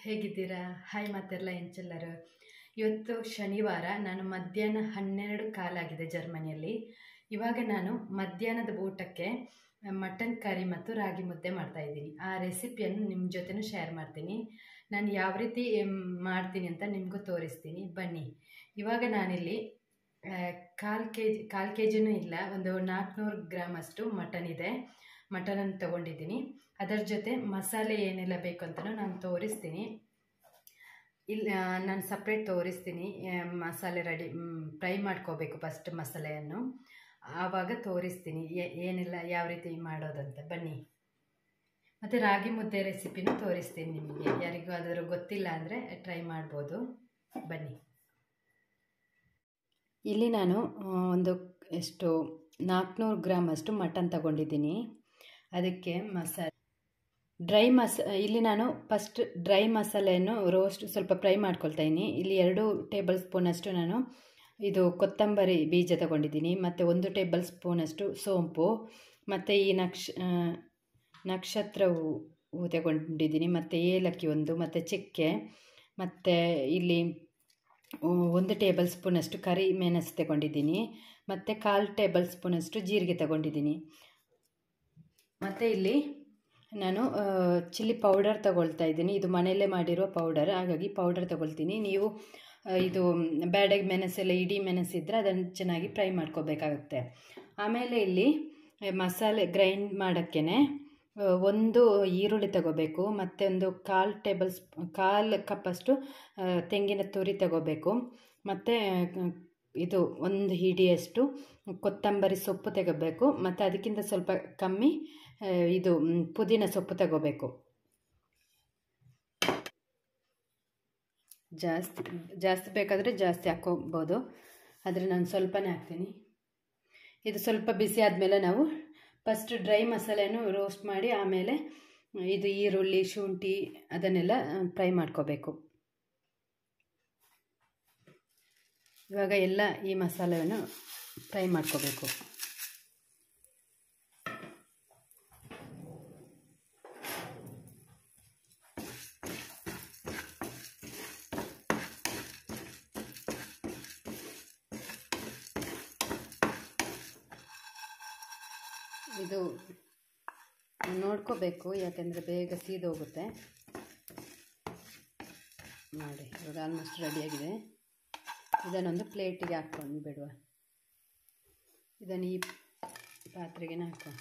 ಹೇಗಿದ್ದೀರಾ ಹಾಯ್ ಮತ್ತೆಲ್ಲ ಎಂಚೆಲ್ಲರು ಇವತ್ತು ಶನಿವಾರ ನಾನು ಮಧ್ಯಾಹ್ನ ಹನ್ನೆರಡು ಕಾಲಾಗಿದೆ ಜರ್ಮನಿಯಲ್ಲಿ ಇವಾಗ ನಾನು ಮಧ್ಯಾಹ್ನದ ಊಟಕ್ಕೆ ಮಟನ್ ಕರಿ ಮತ್ತು ರಾಗಿ ಮುದ್ದೆ ಮಾಡ್ತಾ ಇದ್ದೀನಿ ಆ ರೆಸಿಪಿಯನ್ನು ನಿಮ್ಮ ಜೊತೆನೂ ಶೇರ್ ಮಾಡ್ತೀನಿ ನಾನು ಯಾವ ರೀತಿ ಮ್, ಮಾಡ್ತೀನಿ ಅಂತ ನಿಮಗೂ ತೋರಿಸ್ತೀನಿ ಬನ್ನಿ ಇವಾಗ ನಾನಿಲ್ಲಿ ಕಾಲು ಕೆ ಜಿ ಕಾಲು ಕೆ ಜಿನೂ ಇಲ್ಲ ಒಂದು ನಾಲ್ಕುನೂರು ಗ್ರಾಮ್ ಅಷ್ಟು ಮಟನ್ ಇದೆ ಮಟನನ್ನು ತೊಗೊಂಡಿದ್ದೀನಿ ಅದರ ಜೊತೆ ಮಸಾಲೆ ಏನೆಲ್ಲ ಬೇಕು ಅಂತಲೂ ನಾನು ತೋರಿಸ್ತೀನಿ ಇಲ್ಲಿ ನಾನು ಸಪ್ರೇಟ್ ತೋರಿಸ್ತೀನಿ ಆ, ಮಸಾಲೆ ರೆಡಿ ಫ್ರೈ ಮಾಡ್ಕೋಬೇಕು ಫಸ್ಟ್ ಮಸಾಲೆಯನ್ನು ಆವಾಗ ತೋರಿಸ್ತೀನಿ ಏ- ಏನೆಲ್ಲ ಯಾವ ರೀತಿ ಮಾಡೋದಂತ ಬನ್ನಿ ಮತ್ತು ರಾಗಿ ಮುದ್ದೆ ರೆಸಿಪಿನೂ ತೋರಿಸ್ತೀನಿ ನಿಮಗೆ ಯಾರಿಗೂ ಅದರ ಗೊತ್ತಿಲ್ಲ ಅಂದರೆ ಟ್ರೈ ಮಾಡ್ಬೋದು ಬನ್ನಿ ಇಲ್ಲಿ ನಾನು ಆ, ಒಂದು ಎಷ್ಟು ನಾಲ್ಕುನೂರು ಗ್ರಾಮ್ ಅಷ್ಟು ಮಟನ್ ತಗೊಂಡಿದ್ದೀನಿ ಅದಕ್ಕೆ ಮಸಾಲೆ ಡ್ರೈ ಮಸ ಇಲ್ಲಿ ನಾನು ಫಸ್ಟ್ ಡ್ರೈ ಮಸಾಲೆಯನ್ನು ರೋಸ್ಟ್ ಸ್ವಲ್ಪ ಫ್ರೈ ಮಾಡ್ಕೊಳ್ತಾ ಇದ್ದೀನಿ ಇಲ್ಲಿ ಎರಡು ಟೇಬಲ್ ಸ್ಪೂನಷ್ಟು ನಾನು ಇದು ಕೊತ್ತಂಬರಿ ಬೀಜ ತಗೊಂಡಿದ್ದೀನಿ ಮತ್ತು ಒಂದು ಟೇಬಲ್ ಸ್ಪೂನಷ್ಟು ಸೋಂಪು ಮತ್ತು ಈ ನಕ್ಷ ಆ, ನಕ್ಷತ್ರ ಹೂ ಹೂ ತಗೊಂಡಿದ್ದೀನಿ ಮತ್ತು ಏಲಕ್ಕಿ ಒಂದು ಮತ್ತು ಚಕ್ಕೆ ಮತ್ತು ಇಲ್ಲಿ ಉ- ಒಂದು ಟೇಬಲ್ ಸ್ಪೂನಷ್ಟು ಕರಿ ಮೆಣಸು ತಗೊಂಡಿದ್ದೀನಿ ಮತ್ತು ಕಾಲು ಟೇಬಲ್ ಸ್ಪೂನಷ್ಟು ಜೀರಿಗೆ ತಗೊಂಡಿದ್ದೀನಿ ಮತ್ತು ಇಲ್ಲಿ ನಾನು ಚಿಲ್ಲಿ ಪೌಡರ್ ತಗೊಳ್ತಾ ಇದ್ದೀನಿ ಇದು ಮನೆಯಲ್ಲೇ ಮಾಡಿರೋ ಪೌಡರ್ ಹಾಗಾಗಿ ಪೌಡರ್ ತಗೊಳ್ತೀನಿ ನೀವು ಆ, ಇದು ಬ್ಯಾಡಗ್ ಮೆಣಸೆಲ್ಲ ಇಡೀ ಮೆಣಸಿದ್ರೆ ಅದನ್ನು ಚೆನ್ನಾಗಿ ಫ್ರೈ ಮಾಡ್ಕೋಬೇಕಾಗುತ್ತೆ ಆಮೇಲೆ ಇಲ್ಲಿ ಆ, ಮಸಾಲೆ ಗ್ರೈಂಡ್ ಮಾಡೋಕ್ಕೆ ಒಂದು ಈರುಳ್ಳಿ ತಗೋಬೇಕು ಮತ್ತು ಒಂದು ಕಾಲು ಟೇಬಲ್ ಸ್ಪ್ ಕಾಲು ಕಪ್ಪಷ್ಟು ಆ, ತೆಂಗಿನ ತುರಿ ತಗೋಬೇಕು ಮತ್ತು ಇದು ಒಂದು ಹಿಡಿಯಷ್ಟು ಕೊತ್ತಂಬರಿ ಸೊಪ್ಪು ತಗೋಬೇಕು ಮತ್ತು ಅದಕ್ಕಿಂತ ಸ್ವಲ್ಪ ಕಮ್ಮಿ ಆ, ಇದು ಮ್, ಪುದೀನ ಸೊಪ್ಪು ತಗೋಬೇಕು ಜಾಸ್ತಿ ಜಾಸ್ತಿ ಬೇಕಾದರೆ ಜಾಸ್ತಿ ಹಾಕ್ಕೋಬೋದು ಆದರೆ ನಾನು ಸ್ವಲ್ಪನೇ ಹಾಕ್ತೀನಿ ಇದು ಸ್ವಲ್ಪ ಬಿಸಿ ಆದಮೇಲೆ ನಾವು ಫಸ್ಟ್ ಡ್ರೈ ಮಸಾಲೆಯನ್ನು ರೋಸ್ಟ್ ಮಾಡಿ ಆಮೇಲೆ ಇದು ಈರುಳ್ಳಿ ಶುಂಠಿ ಅದನ್ನೆಲ್ಲ ಫ್ರೈ ಮಾಡ್ಕೋಬೇಕು ಇವಾಗ ಎಲ್ಲ ಈ ಮಸಾಲೆಯನ್ನು ಫ್ರೈ ಮಾಡ್ಕೋಬೇಕು ಇದು ನೋಡ್ಕೋಬೇಕು ಯಾಕೆಂದರೆ ಬೇಗ ಸೀದೋಗುತ್ತೆ ನೋಡಿ ಇವಾಗ ಆಲ್ಮೋಸ್ಟ್ ರೆಡಿಯಾಗಿದೆ ಇದನ್ನೊಂದು ಪ್ಲೇಟಿಗೆ ಹಾಕ್ಕೊಂಡು ಬಿಡುವ ಇದನ್ನು ಈ ಪಾತ್ರೆಗೆ ಹಾಕೋ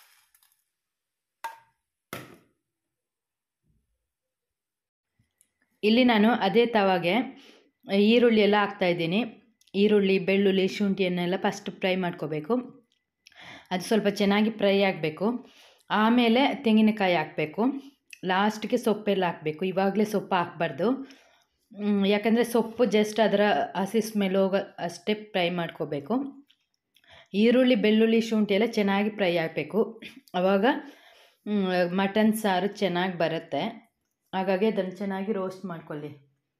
ಇಲ್ಲಿ ನಾನು ಅದೇ ತವಾಗೆ ಈರುಳ್ಳಿ ಎಲ್ಲ ಹಾಕ್ತಾಯಿದ್ದೀನಿ ಈರುಳ್ಳಿ ಬೆಳ್ಳುಳ್ಳಿ ಶುಂಠಿಯನ್ನೆಲ್ಲ ಫಸ್ಟ್ ಫ್ರೈ ಮಾಡ್ಕೋಬೇಕು ಅದು ಸ್ವಲ್ಪ ಚೆನ್ನಾಗಿ ಫ್ರೈ ಆಗಬೇಕು ಆಮೇಲೆ ತೆಂಗಿನಕಾಯಿ ಹಾಕಬೇಕು ಲಾಸ್ಟ್ಗೆ ಸೊಪ್ಪೆಲ್ಲ ಹಾಕಬೇಕು ಇವಾಗಲೇ ಸೊಪ್ಪು ಹಾಕ್ಬಾರ್ದು ಮ್, ಯಾಕಂದರೆ ಸೊಪ್ಪು ಜಸ್ಟ್ ಅದರ ಹಸಿ ಸ್ಮೆಲ್ ಹೋಗೋ ಅಷ್ಟೇ ಫ್ರೈ ಮಾಡ್ಕೋಬೇಕು ಈರುಳ್ಳಿ ಬೆಳ್ಳುಳ್ಳಿ ಶುಂಠಿ ಎಲ್ಲ ಚೆನ್ನಾಗಿ ಫ್ರೈ ಆಗಬೇಕು ಆವಾಗ ಮ್, ಮಟನ್ ಸಾರು ಚೆನ್ನಾಗಿ ಬರುತ್ತೆ ಹಾಗಾಗಿ ಅದನ್ನು ಚೆನ್ನಾಗಿ ರೋಸ್ಟ್ ಮಾಡ್ಕೊಳ್ಳಿ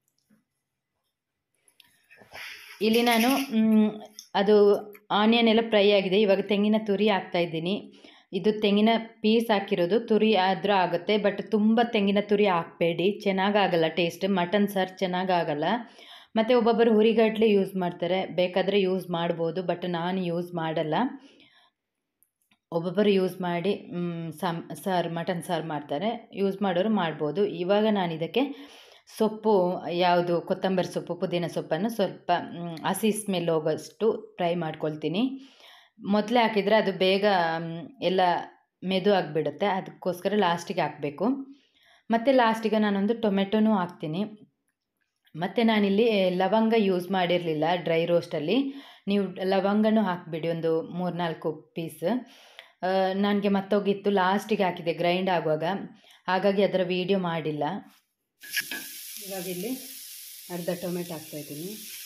ಇಲ್ಲಿ ನಾನು ಮ್, ಅದು ಆನಿಯನ್ ಎಲ್ಲ ಫ್ರೈ ಆಗಿದೆ ಇವಾಗ ತೆಂಗಿನ ತುರಿ ಹಾಕ್ತಾ ಇದ್ದೀನಿ ಇದು ತೆಂಗಿನ ಪೀಸ್ ಹಾಕಿರೋದು ತುರಿ ಆದರೂ ಆಗುತ್ತೆ ಬಟ್ ತುಂಬ ತೆಂಗಿನ ತುರಿ ಹಾಕಬೇಡಿ ಚೆನ್ನಾಗಾಗಲ್ಲ ಟೇಸ್ಟ್ ಮಟನ್ ಸಾರು ಚೆನ್ನಾಗಾಗಲ್ಲ ಮತ್ತು ಒಬ್ಬೊಬ್ಬರು ಹುರಿಗಡ್ಲೆ ಯೂಸ್ ಮಾಡ್ತಾರೆ ಬೇಕಾದರೆ ಯೂಸ್ ಮಾಡ್ಬೋದು ಬಟ್ ನಾನು ಯೂಸ್ ಮಾಡಲ್ಲ ಒಬ್ಬೊಬ್ಬರು ಯೂಸ್ ಮಾಡಿ ಮ್, ಸಾಮ್ ಸಾರು ಮಟನ್ ಸಾರು ಮಾಡ್ತಾರೆ ಯೂಸ್ ಮಾಡೋರು ಮಾಡ್ಬೋದು ಇವಾಗ ನಾನು ಇದಕ್ಕೆ ಸೊಪ್ಪು ಯಾವುದು ಕೊತ್ತಂಬರಿ ಸೊಪ್ಪು ಪುದೀನ ಸೊಪ್ಪನ್ನು ಸ್ವಲ್ಪ ಮ್, ಹಸಿ ಸ್ಮೆಲ್ ಹೋಗೋಷ್ಟು ಫ್ರೈ ಮಾಡ್ಕೊಳ್ತೀನಿ ಮೊದಲೇ ಹಾಕಿದರೆ ಅದು ಬೇಗ ಮ್, ಎಲ್ಲ ಮೆದು ಆಗಿಬಿಡುತ್ತೆ ಅದಕ್ಕೋಸ್ಕರ ಲಾಸ್ಟಿಗೆ ಹಾಕಬೇಕು ಮತ್ತು ಲಾಸ್ಟಿಗೆ ನಾನೊಂದು ಟೊಮೆಟೊನೂ ಹಾಕ್ತೀನಿ ಮತ್ತು ನಾನಿಲ್ಲಿ ಲವಂಗ ಯೂಸ್ ಮಾಡಿರಲಿಲ್ಲ ಡ್ರೈ ರೋಸ್ಟಲ್ಲಿ ನೀವು ಲವಂಗನೂ ಹಾಕಿಬಿಡಿ ಒಂದು ಮೂರು ನಾಲ್ಕು ಪೀಸ್ ನನಗೆ ಮತ್ತೋಗಿತ್ತು ಲಾಸ್ಟಿಗೆ ಹಾಕಿದೆ ಗ್ರೈಂಡ್ ಆಗುವಾಗ ಹಾಗಾಗಿ ಅದರ ವೀಡಿಯೋ ಮಾಡಿಲ್ಲ ಇವಾಗ ಇಲ್ಲಿ ಅರ್ಧ ಟೊಮೆಟೊ ಹಾಕ್ತಾಯಿದ್ದೀನಿ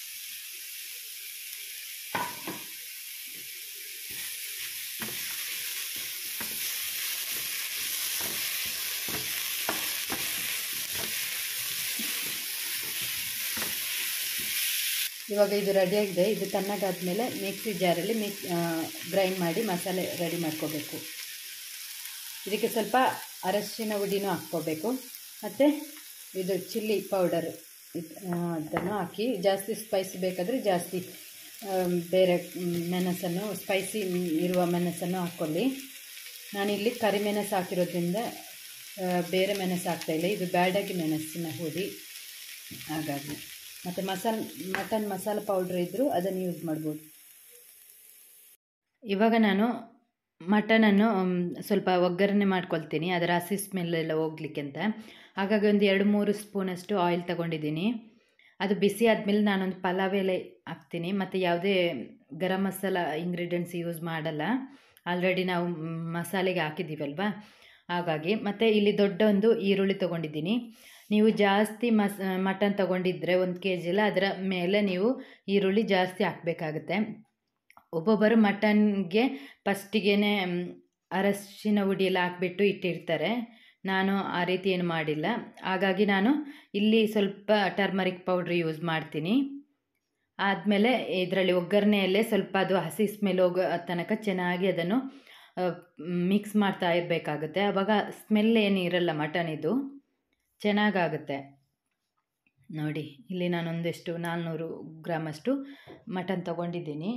ಇವಾಗ ಇದು ರೆಡಿಯಾಗಿದೆ ಇದು ತಣ್ಣಗಾದ್ಮೇಲೆ ಮಿಕ್ಸಿ ಜಾರಲ್ಲಿ ಮಿಕ್ಸ್ ಗ್ರೈಂಡ್ ಮಾಡಿ ಮಸಾಲೆ ರೆಡಿ ಮಾಡ್ಕೋಬೇಕು ಇದಕ್ಕೆ ಸ್ವಲ್ಪ ಅರಶಿನ ಹುಡಿನೂ ಹಾಕ್ಕೋಬೇಕು ಮತ್ತು ಇದು ಚಿಲ್ಲಿ ಪೌಡರ್ ಅದನ್ನು ಹಾಕಿ ಜಾಸ್ತಿ ಸ್ಪೈಸಿ ಬೇಕಾದರೆ ಜಾಸ್ತಿ ಬೇರೆ ಮೆಣಸನ್ನು ಸ್ಪೈಸಿ ಇರುವ ಮೆಣಸನ್ನು ಹಾಕ್ಕೊಳ್ಳಿ ನಾನಿಲ್ಲಿ ಕರಿಮೆಣಸು ಹಾಕಿರೋದ್ರಿಂದ ಬೇರೆ ಮೆಣಸು ಹಾಕ್ತಾಯಿಲ್ಲ ಇದು ಬ್ಯಾಡಗಿ ಮೆಣಸಿನ ಹುಡಿ ಹಾಗಾಗಿ ಮತ್ತು ಮಸಾಲೆ ಮಟನ್ ಮಸಾಲೆ ಪೌಡ್ರ್ ಇದ್ದರೂ ಅದನ್ನು ಯೂಸ್ ಮಾಡ್ಬೋದು ಇವಾಗ ನಾನು ಮಟನನ್ನು ಸ್ವಲ್ಪ ಒಗ್ಗರಣೆ ಮಾಡ್ಕೊಳ್ತೀನಿ ಅದರ ಹಸಿ ಸ್ಮೆಲ್ಲೆಲ್ಲ ಹೋಗ್ಲಿಕ್ಕೆ ಅಂತ ಹಾಗಾಗಿ ಒಂದು ಎರಡು ಮೂರು ಸ್ಪೂನಷ್ಟು ಆಯಿಲ್ ತಗೊಂಡಿದ್ದೀನಿ ಅದು ಬಿಸಿ ಆದಮೇಲೆ ನಾನೊಂದು ಪಲಾವ್ ಎಲೆ ಹಾಕ್ತೀನಿ ಮತ್ತು ಯಾವುದೇ ಗರಂ ಮಸಾಲ ಇಂಗ್ರೀಡಿಯೆಂಟ್ಸ್ ಯೂಸ್ ಮಾಡಲ್ಲ ಆಲ್ರೆಡಿ ನಾವು ಮಸಾಲೆಗೆ ಹಾಕಿದ್ದೀವಲ್ವ ಹಾಗಾಗಿ ಮತ್ತು ಇಲ್ಲಿ ದೊಡ್ಡ ಒಂದು ಈರುಳ್ಳಿ ತೊಗೊಂಡಿದ್ದೀನಿ ನೀವು ಜಾಸ್ತಿ ಮಸ್ ಮಟನ್ ತೊಗೊಂಡಿದ್ರೆ ಒಂದು ಕೆ ಜಿಲ್ಲ ಅದರ ಮೇಲೆ ನೀವು ಈರುಳ್ಳಿ ಜಾಸ್ತಿ ಹಾಕಬೇಕಾಗುತ್ತೆ ಒಬ್ಬೊಬ್ಬರು ಮಟನ್ಗೆ ಫಸ್ಟಿಗೆ ಅರಶಿನ ಹುಡಿ ಎಲ್ಲ ಹಾಕ್ಬಿಟ್ಟು ಇಟ್ಟಿರ್ತಾರೆ ನಾನು ಆ ರೀತಿ ಏನು ಮಾಡಿಲ್ಲ ಹಾಗಾಗಿ ನಾನು ಇಲ್ಲಿ ಸ್ವಲ್ಪ ಟರ್ಮರಿಕ್ ಪೌಡ್ರ್ ಯೂಸ್ ಮಾಡ್ತೀನಿ ಆದಮೇಲೆ ಇದರಲ್ಲಿ ಒಗ್ಗರಣೆಯಲ್ಲೇ ಸ್ವಲ್ಪ ಅದು ಹಸಿ ಸ್ಮೆಲ್ ಹೋಗೋ ತನಕ ಚೆನ್ನಾಗಿ ಅದನ್ನು ಮಿಕ್ಸ್ ಮಾಡ್ತಾ ಇರಬೇಕಾಗುತ್ತೆ ಆವಾಗ ಸ್ಮೆಲ್ ಏನು ಇರಲ್ಲ ಮಟನ್ ಇದು ಚೆನ್ನಾಗಾಗುತ್ತೆ ನೋಡಿ ಇಲ್ಲಿ ನಾನೊಂದೆಷ್ಟು ನಾನ್ನೂರು ಗ್ರಾಮಷ್ಟು ಮಟನ್ ತೊಗೊಂಡಿದ್ದೀನಿ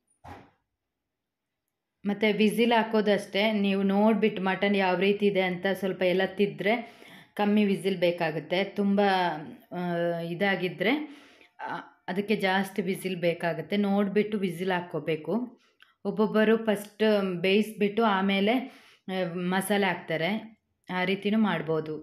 ಮತ್ತು ವಿಸಿಲ್ ಹಾಕೋದಷ್ಟೇ ನೀವು ನೋಡಿಬಿಟ್ಟು ಮಟನ್ ಯಾವ ರೀತಿ ಇದೆ ಅಂತ ಸ್ವಲ್ಪ ಎಲ್ಲ ತಿದ್ದರೆ ಕಮ್ಮಿ ವಿಸಿಲ್ ಬೇಕಾಗುತ್ತೆ ತುಂಬ ಇದಾಗಿದ್ದರೆ ಅದಕ್ಕೆ ಜಾಸ್ತಿ ವಿಸಿಲ್ ಬೇಕಾಗುತ್ತೆ ನೋಡಿಬಿಟ್ಟು ವಿಸಿಲ್ ಹಾಕ್ಕೋಬೇಕು ಒಬ್ಬೊಬ್ಬರು ಫಸ್ಟ್ ಬೇಯಿಸ್ಬಿಟ್ಟು ಆಮೇಲೆ ಮಸಾಲೆ ಹಾಕ್ತಾರೆ ಆ ರೀತಿನೂ ಮಾಡ್ಬೋದು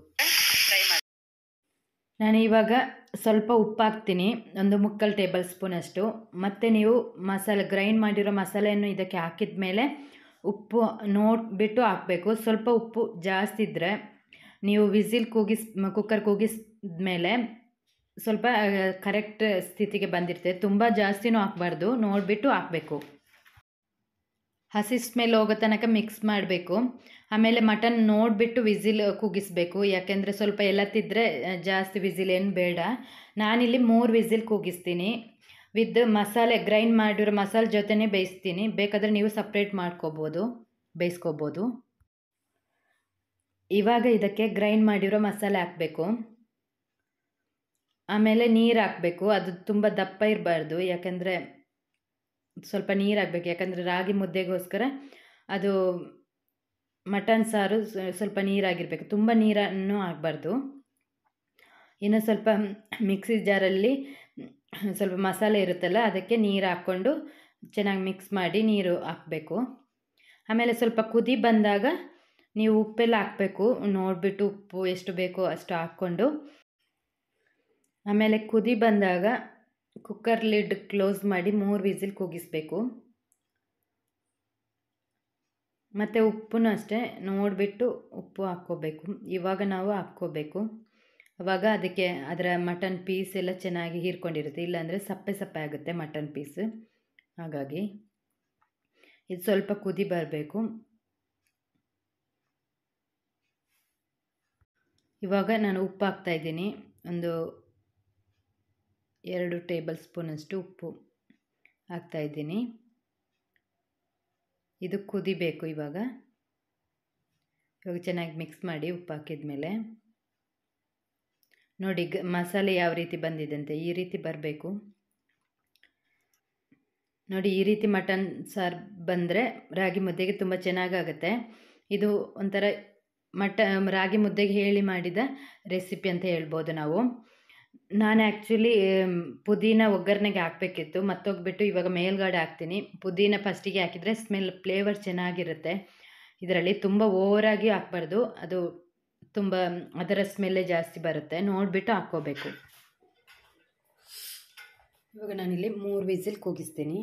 ನಾನು ಇವಾಗ ಸ್ವಲ್ಪ ಉಪ್ಪು ಹಾಕ್ತೀನಿ ಒಂದು ಮುಕ್ಕಾಲು ಟೇಬಲ್ ಸ್ಪೂನಷ್ಟು ಮತ್ತು ನೀವು ಮಸಾಲೆ ಗ್ರೈಂಡ್ ಮಾಡಿರೋ ಮಸಾಲೆಯನ್ನು ಇದಕ್ಕೆ ಹಾಕಿದ ಮೇಲೆ ಉಪ್ಪು ನೋಡಿಬಿಟ್ಟು ಹಾಕಬೇಕು ಸ್ವಲ್ಪ ಉಪ್ಪು ಜಾಸ್ತಿ ಇದ್ದರೆ ನೀವು ವಿಸಿಲ್ ಕೂಗಿಸ್ ಕುಕ್ಕರ್ ಕೂಗಿಸಿದ್ಮೇಲೆ ಸ್ವಲ್ಪ ಕರೆಕ್ಟ್ ಸ್ಥಿತಿಗೆ ಬಂದಿರ್ತದೆ ತುಂಬ ಜಾಸ್ತಿನೂ ಹಾಕ್ಬಾರ್ದು ನೋಡಿಬಿಟ್ಟು ಹಾಕಬೇಕು ಹಸಿ ಸ್ಮೆಲ್ ಹೋಗೋ ತನಕ ಮಿಕ್ಸ್ ಮಾಡಬೇಕು ಆಮೇಲೆ ಮಟನ್ ನೋಡಿಬಿಟ್ಟು ವಿಸಿಲ್ ಕೂಗಿಸ್ಬೇಕು ಯಾಕೆಂದರೆ ಸ್ವಲ್ಪ ಎಲ್ಲ ತಿದ್ದರೆ ಜಾಸ್ತಿ ವಿಸಿಲ್ ಏನು ಬೇಡ ನಾನಿಲ್ಲಿ ಮೂರು ವಿಸಿಲ್ ಕೂಗಿಸ್ತೀನಿ ವಿತ್ ಮಸಾಲೆ ಗ್ರೈಂಡ್ ಮಾಡಿರೋ ಮಸಾಲೆ ಜೊತೆನೇ ಬೇಯಿಸ್ತೀನಿ ಬೇಕಾದರೆ ನೀವು ಸಪ್ರೇಟ್ ಮಾಡ್ಕೋಬೋದು ಬೇಯಿಸ್ಕೋಬೋದು ಇವಾಗ ಇದಕ್ಕೆ ಗ್ರೈಂಡ್ ಮಾಡಿರೋ ಮಸಾಲೆ ಹಾಕಬೇಕು ಆಮೇಲೆ ನೀರು ಹಾಕಬೇಕು ಅದು ತುಂಬ ದಪ್ಪ ಇರಬಾರ್ದು ಯಾಕಂದರೆ ಸ್ವಲ್ಪ ನೀರು ಹಾಕ್ಬೇಕು ಯಾಕಂದರೆ ರಾಗಿ ಮುದ್ದೆಗೋಸ್ಕರ ಅದು ಮಟನ್ ಸಾರು ಸ್ವಲ್ಪ ನೀರಾಗಿರಬೇಕು ತುಂಬ ನೀರನ್ನು ಆಗಬಾರ್ದು ಇನ್ನು ಸ್ವಲ್ಪ ಮಿಕ್ಸಿ ಜಾರಲ್ಲಿ ಸ್ವಲ್ಪ ಮಸಾಲೆ ಇರುತ್ತಲ್ಲ ಅದಕ್ಕೆ ನೀರು ಹಾಕ್ಕೊಂಡು ಚೆನ್ನಾಗಿ ಮಿಕ್ಸ್ ಮಾಡಿ ನೀರು ಹಾಕಬೇಕು ಆಮೇಲೆ ಸ್ವಲ್ಪ ಕುದಿ ಬಂದಾಗ ನೀವು ಉಪ್ಪೆಲ್ಲ ಹಾಕಬೇಕು ನೋಡಿಬಿಟ್ಟು ಉಪ್ಪು ಎಷ್ಟು ಬೇಕೋ ಅಷ್ಟು ಹಾಕ್ಕೊಂಡು ಆಮೇಲೆ ಕುದಿ ಬಂದಾಗ ಕುಕ್ಕರ್ ಲಿಡ್ ಕ್ಲೋಸ್ ಮಾಡಿ ಮೂರು ವಿಸಿಲ್ ಕೂಗಿಸ್ಬೇಕು ಮತ್ತು ಉಪ್ಪನ್ನು ಅಷ್ಟೇ ನೋಡಿಬಿಟ್ಟು ಉಪ್ಪು ಹಾಕ್ಕೋಬೇಕು ಇವಾಗ ನಾವು ಹಾಕ್ಕೋಬೇಕು ಆವಾಗ ಅದಕ್ಕೆ ಅದರ ಮಟನ್ ಪೀಸ್ ಎಲ್ಲ ಚೆನ್ನಾಗಿ ಹೀರ್ಕೊಂಡಿರುತ್ತೆ ಇಲ್ಲಾಂದರೆ ಸಪ್ಪೆ ಸಪ್ಪೆ ಆಗುತ್ತೆ ಮಟನ್ ಪೀಸ್ ಹಾಗಾಗಿ ಇದು ಸ್ವಲ್ಪ ಕುದಿ ಬರಬೇಕು ಇವಾಗ ನಾನು ಉಪ್ಪು ಹಾಕ್ತಾಯಿದ್ದೀನಿ ಒಂದು ಎರಡು ಟೇಬಲ್ ಸ್ಪೂನಷ್ಟು ಉಪ್ಪು ಹಾಕ್ತಾಯಿದ್ದೀನಿ ಇದು ಕುದಿಬೇಕು ಇವಾಗ ಇವಾಗ ಚೆನ್ನಾಗಿ ಮಿಕ್ಸ್ ಮಾಡಿ ಉಪ್ಪು ಹಾಕಿದ ಮೇಲೆ ನೋಡಿ ಗ ಮಸಾಲೆ ಯಾವ ರೀತಿ ಬಂದಿದೆ ಅಂತ ಈ ರೀತಿ ಬರಬೇಕು ನೋಡಿ ಈ ರೀತಿ ಮಟನ್ ಸಾರು ಬಂದರೆ ರಾಗಿ ಮುದ್ದೆಗೆ ತುಂಬ ಚೆನ್ನಾಗಾಗುತ್ತೆ ಇದು ಒಂಥರ ಮಟ ರಾಗಿ ಮುದ್ದೆಗೆ ಹೇಳಿ ಮಾಡಿದ ರೆಸಿಪಿ ಅಂತ ಹೇಳ್ಬೋದು ನಾವು ನಾನು ಆ್ಯಕ್ಚುಲಿ ಪುದೀನ ಒಗ್ಗರಣೆಗೆ ಹಾಕಬೇಕಿತ್ತು ಮತ್ತೋಗ್ಬಿಟ್ಟು ಇವಾಗ ಮೇಲ್ಗಡೆ ಹಾಕ್ತೀನಿ ಪುದೀನ ಫಸ್ಟಿಗೆ ಹಾಕಿದರೆ ಸ್ಮೆಲ್ ಫ್ಲೇವರ್ ಚೆನ್ನಾಗಿರುತ್ತೆ ಇದರಲ್ಲಿ ತುಂಬ ಓವರಾಗಿ ಹಾಕ್ಬಾರ್ದು ಅದು ತುಂಬ ಅದರ ಸ್ಮೆಲ್ಲೇ ಜಾಸ್ತಿ ಬರುತ್ತೆ ನೋಡಿಬಿಟ್ಟು ಹಾಕ್ಕೋಬೇಕು ಇವಾಗ ನಾನಿಲ್ಲಿ ಮೂರು ವಿಸಿಲ್ ಕೂಗಿಸ್ತೀನಿ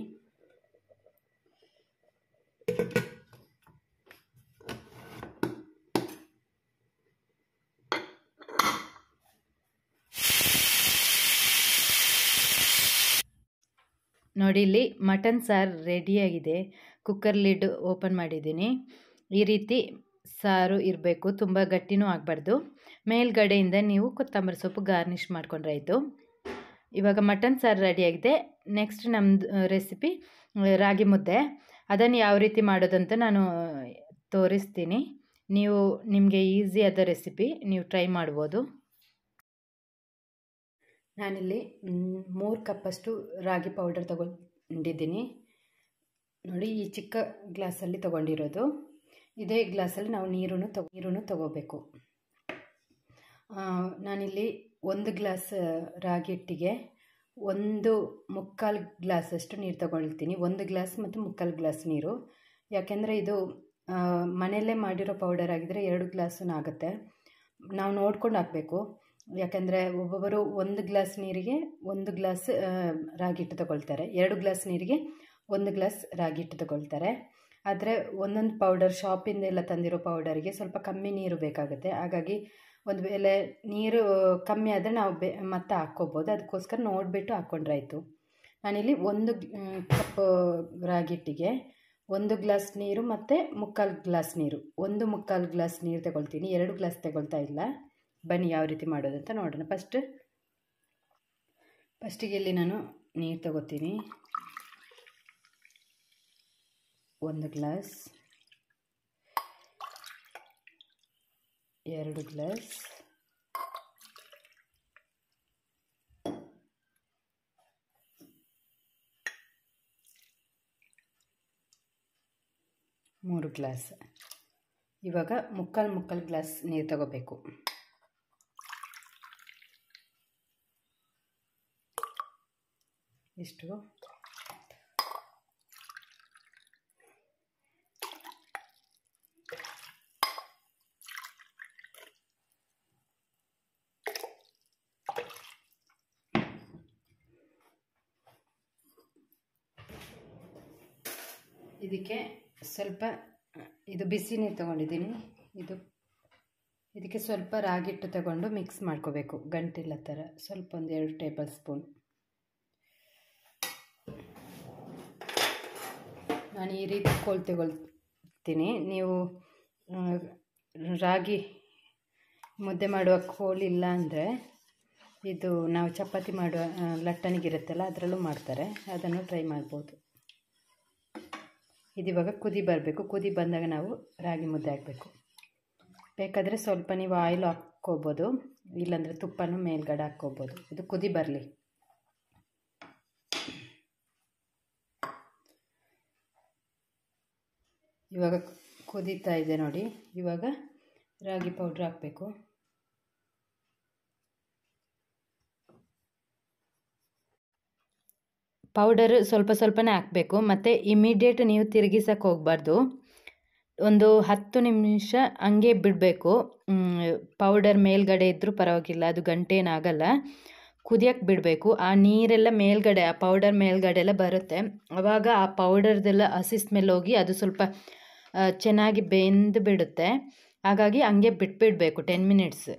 ನೋಡಿ ಇಲ್ಲಿ ಮಟನ್ ಸಾರು ರೆಡಿಯಾಗಿದೆ ಕುಕ್ಕರ್ ಲಿಡ್ ಓಪನ್ ಮಾಡಿದ್ದೀನಿ ಈ ರೀತಿ ಸಾರು ಇರಬೇಕು ತುಂಬ ಗಟ್ಟಿನೂ ಆಗಬಾರ್ದು ಮೇಲ್ಗಡೆಯಿಂದ ನೀವು ಕೊತ್ತಂಬರಿ ಸೊಪ್ಪು ಗಾರ್ನಿಷ್ ಮಾಡ್ಕೊಂಡ್ರಾಯ್ತು ಇವಾಗ ಮಟನ್ ಸಾರು ರೆಡಿಯಾಗಿದೆ ನೆಕ್ಸ್ಟ್ ನಮ್ಮದು ರೆಸಿಪಿ ರಾಗಿ ಮುದ್ದೆ ಅದನ್ನು ಯಾವ ರೀತಿ ಮಾಡೋದಂತ ನಾನು ತೋರಿಸ್ತೀನಿ ನೀವು ನಿಮಗೆ ಈಸಿಯಾದ ರೆಸಿಪಿ ನೀವು ಟ್ರೈ ಮಾಡ್ಬೋದು ನಾನಿಲ್ಲಿ ಮೂರು ಕಪ್ಪಷ್ಟು ರಾಗಿ ಪೌಡರ್ ತಗೊಂಡಿದ್ದೀನಿ ನೋಡಿ ಈ ಚಿಕ್ಕ ಗ್ಲಾಸಲ್ಲಿ ತೊಗೊಂಡಿರೋದು ಇದೇ ಗ್ಲಾಸಲ್ಲಿ ನಾವು ನೀರನ್ನು ತಗೋ ನೀರನ್ನು ತಗೋಬೇಕು ನಾನಿಲ್ಲಿ ಒಂದು ಗ್ಲಾಸ್ ರಾಗಿ ಹಿಟ್ಟಿಗೆ ಒಂದು ಮುಕ್ಕಾಲು ಗ್ಲಾಸಷ್ಟು ನೀರು ತಗೊಳ್ತೀನಿ ಒಂದು ಗ್ಲಾಸ್ ಮತ್ತು ಮುಕ್ಕಾಲು ಗ್ಲಾಸ್ ನೀರು ಯಾಕೆಂದರೆ ಇದು ಮನೆಯಲ್ಲೇ ಮಾಡಿರೋ ಪೌಡರ್ ಆಗಿದ್ದರೆ ಎರಡು ಗ್ಲಾಸೂ ಆಗುತ್ತೆ ನಾವು ನೋಡ್ಕೊಂಡು ಹಾಕಬೇಕು ಯಾಕಂದರೆ ಒಬ್ಬೊಬ್ಬರು ಒಂದು ಗ್ಲಾಸ್ ನೀರಿಗೆ ಒಂದು ಗ್ಲಾಸ್ ರಾಗಿ ಹಿಟ್ಟು ತಗೊಳ್ತಾರೆ ಎರಡು ಗ್ಲಾಸ್ ನೀರಿಗೆ ಒಂದು ಗ್ಲಾಸ್ ರಾಗಿ ಹಿಟ್ಟು ತಗೊಳ್ತಾರೆ ಆದರೆ ಒಂದೊಂದು ಪೌಡರ್ ಶಾಪಿಂದ ಎಲ್ಲ ತಂದಿರೋ ಪೌಡರಿಗೆ ಸ್ವಲ್ಪ ಕಮ್ಮಿ ನೀರು ಬೇಕಾಗುತ್ತೆ ಹಾಗಾಗಿ ಒಂದು ವೇಳೆ ನೀರು ಕಮ್ಮಿ ಆದರೆ ನಾವು ಬೆ ಮತ್ತೆ ಹಾಕ್ಕೋಬೋದು ಅದಕ್ಕೋಸ್ಕರ ನೋಡಿಬಿಟ್ಟು ಹಾಕ್ಕೊಂಡ್ರಾಯ್ತು ನಾನಿಲ್ಲಿ ಒಂದು ಕಪ್ ರಾಗಿ ಹಿಟ್ಟಿಗೆ ಒಂದು ಗ್ಲಾಸ್ ನೀರು ಮತ್ತು ಮುಕ್ಕಾಲು ಗ್ಲಾಸ್ ನೀರು ಒಂದು ಮುಕ್ಕಾಲು ಗ್ಲಾಸ್ ನೀರು ತಗೊಳ್ತೀನಿ ಎರಡು ಗ್ಲಾಸ್ ತಗೊಳ್ತಾ ಇಲ್ಲ ಬನ್ನಿ ಯಾವ ರೀತಿ ಮಾಡೋದು ಅಂತ ನೋಡೋಣ ಫಸ್ಟ್ ಫಸ್ಟಿಗೆ ಇಲ್ಲಿ ನಾನು ನೀರು ತಗೋತೀನಿ ಒಂದು ಗ್ಲಾಸ್ ಎರಡು ಗ್ಲಾಸ್ ಮೂರು ಗ್ಲಾಸ್ ಇವಾಗ ಮುಕ್ಕಾಲು ಮುಕ್ಕಾಲು ಗ್ಲಾಸ್ ನೀರು ತಗೋಬೇಕು ಇಷ್ಟು ಇದಕ್ಕೆ ಸ್ವಲ್ಪ ಇದು ಬಿಸಿ ನೀರು ತೊಗೊಂಡಿದ್ದೀನಿ ಇದು ಇದಕ್ಕೆ ಸ್ವಲ್ಪ ರಾಗಿ ಹಿಟ್ಟು ತಗೊಂಡು ಮಿಕ್ಸ್ ಮಾಡ್ಕೋಬೇಕು ಗಂಟಿಲ್ಲ ಥರ ಸ್ವಲ್ಪ ಒಂದು ಎರಡು ಟೇಬಲ್ ಸ್ಪೂನ್ ನಾನು ಈ ರೀತಿ ಕೋಲ್ ತಗೊಳ್ತೀನಿ ನೀವು ರಾಗಿ ಮುದ್ದೆ ಮಾಡುವ ಕೋಲ್ ಇಲ್ಲ ಅಂದರೆ ಇದು ನಾವು ಚಪಾತಿ ಮಾಡುವ ಲಟ್ಟಣಿಗಿರುತ್ತಲ್ಲ ಅದರಲ್ಲೂ ಮಾಡ್ತಾರೆ ಅದನ್ನು ಟ್ರೈ ಮಾಡ್ಬೋದು ಇದಿವಾಗ ಕುದಿ ಬರಬೇಕು ಕುದಿ ಬಂದಾಗ ನಾವು ರಾಗಿ ಮುದ್ದೆ ಹಾಕಬೇಕು ಬೇಕಾದರೆ ಸ್ವಲ್ಪ ನೀವು ಆಯಿಲ್ ಹಾಕ್ಕೋಬೋದು ಇಲ್ಲಾಂದರೆ ತುಪ್ಪನೂ ಮೇಲ್ಗಡೆ ಹಾಕ್ಕೋಬೋದು ಇದು ಕುದಿ ಬರಲಿ ಇವಾಗ ಕುದೀತಾ ಇದೆ ನೋಡಿ ಇವಾಗ ರಾಗಿ ಪೌಡ್ರ್ ಹಾಕಬೇಕು ಪೌಡರ್ ಸ್ವಲ್ಪ ಸ್ವಲ್ಪನೇ ಹಾಕಬೇಕು ಮತ್ತು ಇಮಿಡಿಯೇಟ್ ನೀವು ತಿರುಗಿಸಕ್ಕೆ ಹೋಗಬಾರ್ದು ಒಂದು ಹತ್ತು ನಿಮಿಷ ಹಂಗೆ ಬಿಡಬೇಕು ಪೌಡರ್ ಮೇಲ್ಗಡೆ ಇದ್ದರೂ ಪರವಾಗಿಲ್ಲ ಅದು ಗಂಟೇನಾಗಲ್ಲ ಕುದಿಯಕ್ಕೆ ಬಿಡಬೇಕು ಆ ನೀರೆಲ್ಲ ಮೇಲ್ಗಡೆ ಆ ಪೌಡರ್ ಮೇಲ್ಗಡೆ ಎಲ್ಲ ಬರುತ್ತೆ ಆವಾಗ ಆ ಪೌಡರ್ದೆಲ್ಲ ಹಸಿ ಸ್ಮೆಲ್ ಹೋಗಿ ಅದು ಸ್ವಲ್ಪ ಚೆನ್ನಾಗಿ ಬೆಂದು ಬಿಡುತ್ತೆ ಹಾಗಾಗಿ ಹಂಗೆ ಬಿಟ್ಬಿಡಬೇಕು ಟೆನ್ ಮಿನಿಟ್ಸ್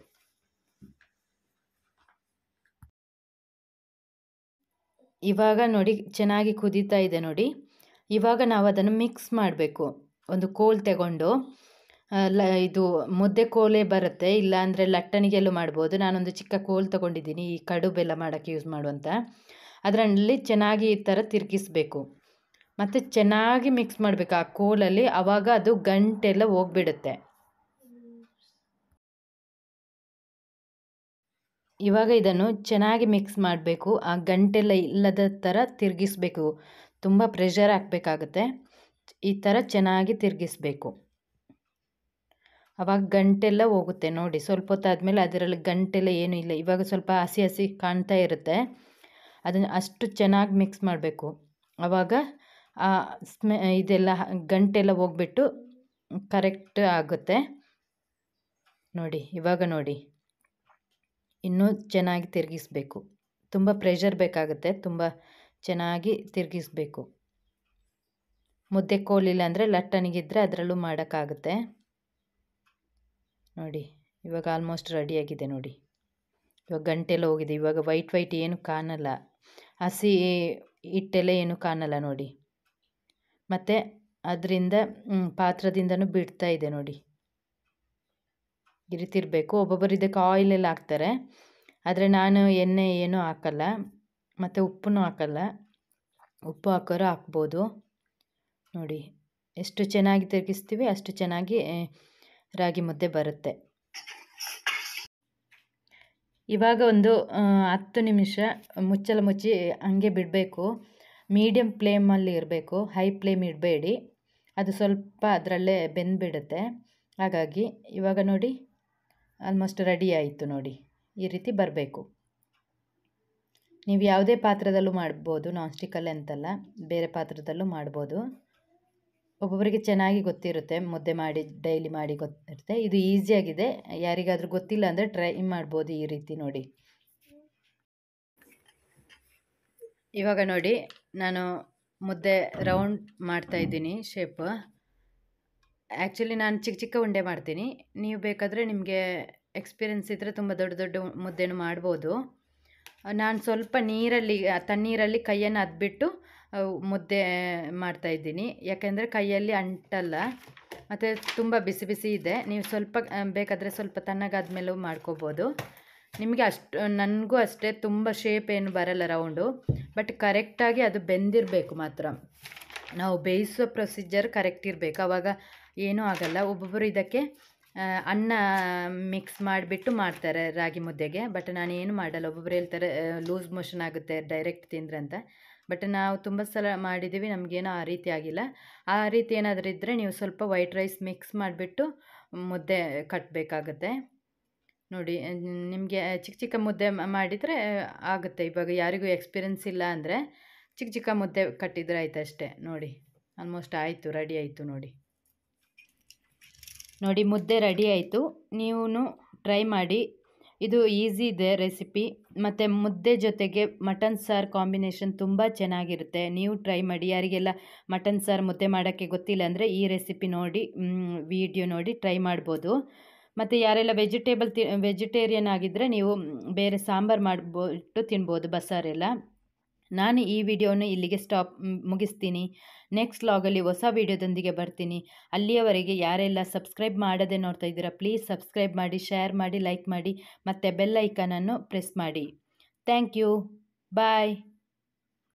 ಇವಾಗ ನೋಡಿ ಚೆನ್ನಾಗಿ ಕುದೀತಾ ಇದೆ ನೋಡಿ ಇವಾಗ ನಾವು ಅದನ್ನು ಮಿಕ್ಸ್ ಮಾಡಬೇಕು ಒಂದು ಕೋಲ್ ತಗೊಂಡು ಲ ಇದು ಮುದ್ದೆ ಕೋಲೇ ಬರುತ್ತೆ ಇಲ್ಲಾಂದರೆ ಲಟ್ಟಣಿಗೆಲ್ಲೂ ಮಾಡ್ಬೋದು ನಾನೊಂದು ಚಿಕ್ಕ ಕೋಲ್ ತೊಗೊಂಡಿದ್ದೀನಿ ಈ ಕಡು ಬೆಲ್ಲ ಮಾಡೋಕ್ಕೆ ಯೂಸ್ ಮಾಡುವಂಥ ಅದರಲ್ಲಿ ಚೆನ್ನಾಗಿ ಈ ಥರ ತಿರುಗಿಸ್ಬೇಕು ಮತ್ತು ಚೆನ್ನಾಗಿ ಮಿಕ್ಸ್ ಮಾಡಬೇಕು ಆ ಕೋಲಲ್ಲಿ ಆವಾಗ ಅದು ಗಂಟೆಲ್ಲ ಹೋಗ್ಬಿಡುತ್ತೆ ಇವಾಗ ಇದನ್ನು ಚೆನ್ನಾಗಿ ಮಿಕ್ಸ್ ಮಾಡಬೇಕು ಆ ಗಂಟೆಲ್ಲ ಇಲ್ಲದ ಥರ ತಿರುಗಿಸ್ಬೇಕು ತುಂಬ ಪ್ರೆಷರ್ ಹಾಕಬೇಕಾಗತ್ತೆ ಈ ಥರ ಚೆನ್ನಾಗಿ ತಿರುಗಿಸ್ಬೇಕು ಆವಾಗ ಗಂಟೆಲ್ಲ ಹೋಗುತ್ತೆ ನೋಡಿ ಸ್ವಲ್ಪ ಹೊತ್ತಾದಮೇಲೆ ಅದರಲ್ಲಿ ಗಂಟೆಲ್ಲ ಏನೂ ಇಲ್ಲ ಇವಾಗ ಸ್ವಲ್ಪ ಹಸಿ ಹಸಿ ಕಾಣ್ತಾ ಇರುತ್ತೆ ಅದನ್ನು ಅಷ್ಟು ಚೆನ್ನಾಗಿ ಮಿಕ್ಸ್ ಮಾಡಬೇಕು ಆವಾಗ ಆ ಸ್ಮೆ ಇದೆಲ್ಲ ಗಂಟೆಲ್ಲ ಹೋಗ್ಬಿಟ್ಟು ಕರೆಕ್ಟ್ ಆಗುತ್ತೆ ನೋಡಿ ಇವಾಗ ನೋಡಿ ಇನ್ನೂ ಚೆನ್ನಾಗಿ ತಿರುಗಿಸ್ಬೇಕು ತುಂಬ ಪ್ರೆಷರ್ ಬೇಕಾಗುತ್ತೆ ತುಂಬ ಚೆನ್ನಾಗಿ ತಿರುಗಿಸ್ಬೇಕು ಮುದ್ದೆ ಕೋಲಿಲ್ಲ ಅಂದರೆ ಲಟ್ಟಣಿಗಿದ್ರೆ ಅದರಲ್ಲೂ ಮಾಡೋಕ್ಕಾಗುತ್ತೆ ನೋಡಿ ಇವಾಗ ಆಲ್ಮೋಸ್ಟ್ ರೆಡಿಯಾಗಿದೆ ನೋಡಿ ಇವಾಗ ಗಂಟೆಲ್ಲ ಹೋಗಿದೆ ಇವಾಗ ವೈಟ್ ವೈಟ್ ಏನು ಕಾಣಲ್ಲ ಹಸಿ ಹಿಟ್ಟೆಲ್ಲ ಏನು ಕಾಣಲ್ಲ ನೋಡಿ ಮತ್ತು ಅದರಿಂದ ಪಾತ್ರದಿಂದನೂ ಬಿಡ್ತಾ ಇದೆ ನೋಡಿ ಈ ರೀತಿ ಇರಬೇಕು ಒಬ್ಬೊಬ್ಬರು ಇದಕ್ಕೆ ಆಯಿಲೆಲ್ಲ ಹಾಕ್ತಾರೆ ಆದರೆ ನಾನು ಎಣ್ಣೆ ಏನೂ ಹಾಕಲ್ಲ ಮತ್ತು ಉಪ್ಪನ್ನು ಹಾಕಲ್ಲ ಉಪ್ಪು ಹಾಕೋರು ಹಾಕ್ಬೋದು ನೋಡಿ ಎಷ್ಟು ಚೆನ್ನಾಗಿ ತಿರುಗಿಸ್ತೀವಿ ಅಷ್ಟು ಚೆನ್ನಾಗಿ ರಾಗಿ ಮುದ್ದೆ ಬರುತ್ತೆ ಇವಾಗ ಒಂದು ಆ, ಹತ್ತು ನಿಮಿಷ ಮುಚ್ಚಳ ಮುಚ್ಚಿ ಹಂಗೆ ಬಿಡಬೇಕು ಮೀಡಿಯಮ್ ಫ್ಲೇಮಲ್ಲಿ ಇರಬೇಕು ಹೈ ಫ್ಲೇಮ್ ಇಡಬೇಡಿ ಅದು ಸ್ವಲ್ಪ ಅದರಲ್ಲೇ ಬೆಂದುಬಿಡುತ್ತೆ ಹಾಗಾಗಿ ಇವಾಗ ನೋಡಿ ಆಲ್ಮೋಸ್ಟ್ ರೆಡಿ ಆಯಿತು ನೋಡಿ ಈ ರೀತಿ ಬರಬೇಕು ನೀವು ಯಾವುದೇ ಪಾತ್ರದಲ್ಲೂ ಮಾಡ್ಬೋದು ನಾನ್ ಸ್ಟಿಕ್ಕಲ್ಲಿ ಅಂತಲ್ಲ ಬೇರೆ ಪಾತ್ರದಲ್ಲೂ ಮಾಡ್ಬೋದು ಒಬ್ಬೊಬ್ಬರಿಗೆ ಚೆನ್ನಾಗಿ ಗೊತ್ತಿರುತ್ತೆ ಮುದ್ದೆ ಮಾಡಿ ಡೈಲಿ ಮಾಡಿ ಗೊತ್ತಿರುತ್ತೆ ಇದು ಈಸಿಯಾಗಿದೆ ಯಾರಿಗಾದರೂ ಗೊತ್ತಿಲ್ಲ ಅಂದರೆ ಟ್ರೈ ಮಾಡ್ಬೋದು ಈ ರೀತಿ ನೋಡಿ ಇವಾಗ ನೋಡಿ ನಾನು ಮುದ್ದೆ ರೌಂಡ್ ಮಾಡ್ತಾಯಿದ್ದೀನಿ ಶೇಪ್ ಆ್ಯಕ್ಚುಲಿ ನಾನು ಚಿಕ್ಕ ಚಿಕ್ಕ ಉಂಡೆ ಮಾಡ್ತೀನಿ ನೀವು ಬೇಕಾದರೆ ನಿಮಗೆ ಎಕ್ಸ್ಪೀರಿಯನ್ಸ್ ಇದ್ದರೆ ತುಂಬ ದೊಡ್ಡ ದೊಡ್ಡ ಮುದ್ದೆನೂ ಮಾಡ್ಬೋದು ನಾನು ಸ್ವಲ್ಪ ನೀರಲ್ಲಿ ಆ ತಣ್ಣೀರಲ್ಲಿ ಕೈಯನ್ನು ಅದ್ಬಿಟ್ಟು ಅವು ಮುದ್ದೆ ಮಾಡ್ತಾಯಿದ್ದೀನಿ ಯಾಕೆಂದರೆ ಕೈಯಲ್ಲಿ ಅಂಟಲ್ಲ ಮತ್ತು ತುಂಬ ಬಿಸಿ ಬಿಸಿ ಇದೆ ನೀವು ಸ್ವಲ್ಪ ಆ, ಬೇಕಾದರೆ ಸ್ವಲ್ಪ ತಣ್ಣಗಾದ್ಮೇಲೂ ಮಾಡ್ಕೋಬೋದು ನಿಮಗೆ ಅಷ್ಟು ನನಗೂ ಅಷ್ಟೇ ತುಂಬ ಶೇಪ್ ಏನು ಬರಲ್ಲ ರೌಂಡು ಬಟ್ ಕರೆಕ್ಟಾಗಿ ಅದು ಬೆಂದಿರಬೇಕು ಮಾತ್ರ ನಾವು ಬೇಯಿಸೋ ಪ್ರೊಸೀಜರ್ ಕರೆಕ್ಟ್ ಇರಬೇಕು ಆವಾಗ ಏನೂ ಆಗಲ್ಲ ಒಬ್ಬೊಬ್ಬರು ಇದಕ್ಕೆ ಆ, ಅನ್ನ ಮಿಕ್ಸ್ ಮಾಡಿಬಿಟ್ಟು ಮಾಡ್ತಾರೆ ರಾಗಿ ಮುದ್ದೆಗೆ ಬಟ್ ನಾನು ಏನು ಮಾಡಲ್ಲ ಒಬ್ಬೊಬ್ರು ಹೇಳ್ತಾರೆ ಲೂಸ್ ಮೋಷನ್ ಆಗುತ್ತೆ ಡೈರೆಕ್ಟ್ ತಿಂದ್ರೆ ಅಂತ ಬಟ್ ನಾವು ತುಂಬ ಸಲ ಮಾಡಿದ್ದೀವಿ ನಮಗೇನೋ ಆ ರೀತಿ ಆಗಿಲ್ಲ ಆ ರೀತಿ ಏನಾದರೂ ಇದ್ದರೆ ನೀವು ಸ್ವಲ್ಪ ವೈಟ್ ರೈಸ್ ಮಿಕ್ಸ್ ಮಾಡಿಬಿಟ್ಟು ಮುದ್ದೆ ಕಟ್ಟಬೇಕಾಗತ್ತೆ ನೋಡಿ ನಿಮಗೆ ಚಿಕ್ಕ ಚಿಕ್ಕ ಮುದ್ದೆ ಮ- ಮಾಡಿದರೆ ಆಗುತ್ತೆ ಇವಾಗ ಯಾರಿಗೂ ಎಕ್ಸ್ಪೀರಿಯನ್ಸ್ ಇಲ್ಲ ಅಂದರೆ ಚಿಕ್ಕ ಚಿಕ್ಕ ಮುದ್ದೆ ಕಟ್ಟಿದ್ರೆ ಆಯ್ತು ಅಷ್ಟೇ ನೋಡಿ ಆಲ್ಮೋಸ್ಟ್ ಆಯಿತು ರೆಡಿ ಆಯಿತು ನೋಡಿ ನೋಡಿ ಮುದ್ದೆ ರೆಡಿ ಆಯಿತು ನೀವು ಟ್ರೈ ಮಾಡಿ ಇದು ಈಸಿ ಇದೆ ರೆಸಿಪಿ ಮತ್ತು ಮುದ್ದೆ ಜೊತೆಗೆ ಮಟನ್ ಸಾರು ಕಾಂಬಿನೇಷನ್ ತುಂಬ ಚೆನ್ನಾಗಿರುತ್ತೆ ನೀವು ಟ್ರೈ ಮಾಡಿ ಯಾರಿಗೆಲ್ಲ ಮಟನ್ ಸಾರು ಮುದ್ದೆ ಮಾಡೋಕ್ಕೆ ಗೊತ್ತಿಲ್ಲ ಅಂದರೆ ಈ ರೆಸಿಪಿ ನೋಡಿ ವಿಡಿಯೋ ನೋಡಿ ಟ್ರೈ ಮಾಡ್ಬೋದು ಮತ್ತು ಯಾರೆಲ್ಲ ವೆಜಿಟೇಬಲ್ ತಿ ವೆಜಿಟೇರಿಯನ್ ಆಗಿದ್ದರೆ ನೀವು ಮ್, ಬೇರೆ ಸಾಂಬಾರು ಮಾಡಿಬಿಟ್ಟು ತಿನ್ಬೋದು ಬಸ್ಸಾರೆಲ್ಲ ನಾನು ಈ ವಿಡಿಯೋನ ಇಲ್ಲಿಗೆ ಸ್ಟಾಪ್ ಮ್, ಮುಗಿಸ್ತೀನಿ ನೆಕ್ಸ್ಟ್ ಲಾಗಲ್ಲಿ ಹೊಸ ವಿಡಿಯೋದೊಂದಿಗೆ ಬರ್ತೀನಿ ಅಲ್ಲಿಯವರೆಗೆ ಯಾರೆಲ್ಲ ಸಬ್ಸ್ಕ್ರೈಬ್ ಮಾಡದೆ ನೋಡ್ತಾ ಇದ್ದೀರಾ ಪ್ಲೀಸ್ ಸಬ್ಸ್ಕ್ರೈಬ್ ಮಾಡಿ ಶೇರ್ ಮಾಡಿ ಲೈಕ್ ಮಾಡಿ ಮತ್ತು ಬೆಲ್ ಐಕನನ್ನು ಪ್ರೆಸ್ ಮಾಡಿ ಥ್ಯಾಂಕ್ ಯು ಬಾಯ್